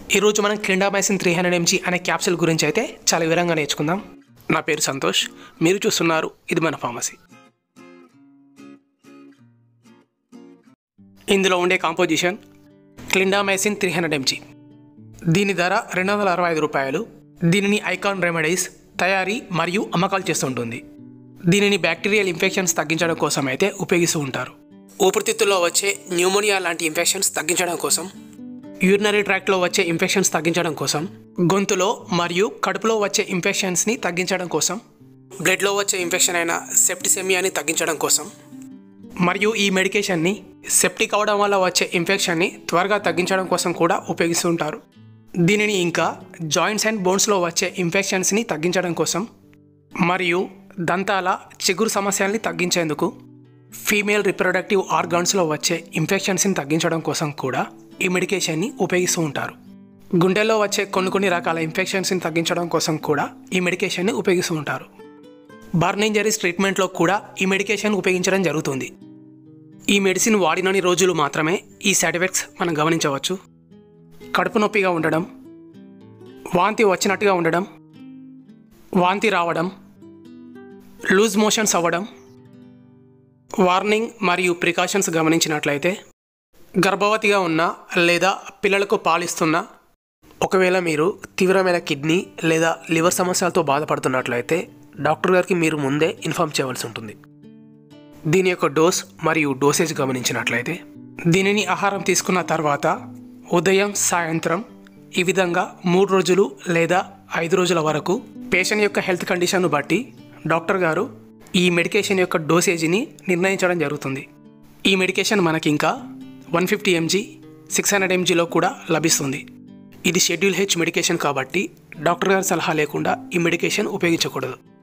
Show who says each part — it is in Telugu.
Speaker 1: ఈరోజు మనం క్లిండామైసిన్ త్రీ హండ్రెడ్ ఎంజీ అనే క్యాప్సిల్ గురించి అయితే చాలా వివరంగా నేర్చుకుందాం నా పేరు సంతోష్ మీరు చూస్తున్నారు ఇది మన ఫార్మసీ ఇందులో ఉండే composition clindamycin three hundred MG దీని ధర రెండు వందల అరవై ఐదు రూపాయలు దీనిని ఐకాన్ రెమెడీస్ తయారీ మరియు అమ్మకాలు చేస్తుంటుంది దీనిని బ్యాక్టీరియల్ ఇన్ఫెక్షన్స్ తగ్గించడం కోసం అయితే ఉపయోగిస్తూ ఉంటారు ఊపిరితిత్తుల్లో వచ్చే న్యూమోనియా లాంటి ఇన్ఫెక్షన్స్ తగ్గించడం కోసం యూరినరీ ట్రాక్ట్లో వచ్చే ఇన్ఫెక్షన్స్ తగ్గించడం కోసం గొంతులో మరియు కడుపులో వచ్చే ఇన్ఫెక్షన్స్ని తగ్గించడం కోసం బ్లడ్లో వచ్చే ఇన్ఫెక్షన్ అయిన సెప్టిసెమియాని తగ్గించడం కోసం మరియు ఈ మెడికేషన్ని సెప్టిక్ అవడం వల్ల వచ్చే ఇన్ఫెక్షన్ని త్వరగా తగ్గించడం కోసం కూడా ఉపయోగిస్తుంటారు దీనిని ఇంకా జాయింట్స్ అండ్ బోన్స్లో వచ్చే ఇన్ఫెక్షన్స్ని తగ్గించడం కోసం మరియు దంతాల చిగురు సమస్యల్ని తగ్గించేందుకు ఫీమేల్ రిప్రొడక్టివ్ ఆర్గాన్స్లో వచ్చే ఇన్ఫెక్షన్స్ని తగ్గించడం కోసం కూడా ఈ మెడికేషన్ని ఉపయోగిస్తూ ఉంటారు గుండెల్లో వచ్చే కొన్ని కొన్ని రకాల ఇన్ఫెక్షన్స్ని తగ్గించడం కోసం కూడా ఈ మెడికేషన్ని ఉపయోగిస్తూ ఉంటారు బర్న్ ఇంజరీస్ ట్రీట్మెంట్లో కూడా ఈ మెడికేషన్ ఉపయోగించడం జరుగుతుంది ఈ మెడిసిన్ వాడినన్ని రోజులు మాత్రమే ఈ సైడ్ ఎఫెక్ట్స్ మనం గమనించవచ్చు కడుపు నొప్పిగా ఉండడం వాంతి వచ్చినట్టుగా ఉండడం వాంతి రావడం లూజ్ మోషన్స్ అవ్వడం వార్నింగ్ మరియు ప్రికాషన్స్ గమనించినట్లయితే గర్భవతిగా ఉన్న లేదా పిల్లలకు పాలిస్తున్న ఒకవేళ మీరు తీవ్రమైన కిడ్నీ లేదా లివర్ సమస్యలతో బాధపడుతున్నట్లయితే డాక్టర్ గారికి మీరు ముందే ఇన్ఫామ్ చేయవలసి ఉంటుంది దీని యొక్క డోస్ మరియు డోసేజ్ గమనించినట్లయితే దీనిని ఆహారం తీసుకున్న తర్వాత ఉదయం సాయంత్రం ఈ విధంగా మూడు రోజులు లేదా ఐదు రోజుల వరకు పేషెంట్ యొక్క హెల్త్ కండిషన్ను బట్టి డాక్టర్ గారు ఈ మెడికేషన్ యొక్క డోసేజీని నిర్ణయించడం జరుగుతుంది ఈ మెడికేషన్ మనకి ఇంకా one fifty MG six hundred ఎంజీలో కూడా లభిస్తుంది ఇది షెడ్యూల్ హెచ్ మెడికేషన్ కాబట్టి డాక్టర్ గారి సలహా లేకుండా ఈ మెడికేషన్ ఉపయోగించకూడదు